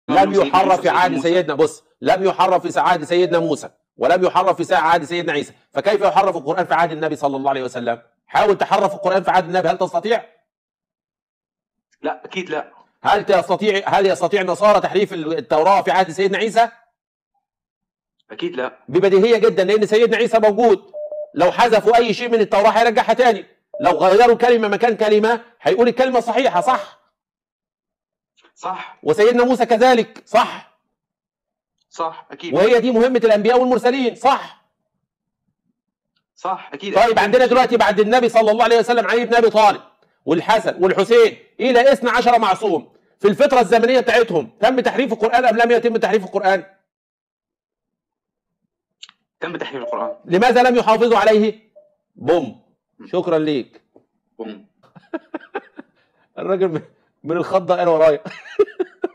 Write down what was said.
لم سيدنا يحرف موسى في عهد موسى. سيدنا بص لم يحرف في عهد سيدنا موسى ولم يحرف في عهد سيدنا عيسى فكيف يحرف القرآن في عهد النبي صلى الله عليه وسلم حاول تحرف القرآن في عهد النبي هل تستطيع لا اكيد لا هل تستطيع هل يستطيع النصارى تحريف التوراة في عهد سيدنا عيسى اكيد لا ببديهية جدا لأن سيدنا عيسى موجود لو حذفوا أي شيء من التوراة هيرجعها تاني لو غيروا كلمة مكان كلمة هيقول الكلمة صحيحة صح صح وسيدنا موسى كذلك صح صح اكيد وهي دي مهمة الأنبياء والمرسلين صح صح اكيد طيب عندنا دلوقتي بعد النبي صلى الله عليه وسلم علي بن ابي طالب والحسن والحسين الى 12 معصوم في الفتره الزمنيه بتاعتهم تم تحريف القران ام لم يتم تحريف القران؟ تم تحريف القران لماذا لم يحافظوا عليه؟ بوم شكرا ليك بوم. الراجل من- من الخضه انا ورايا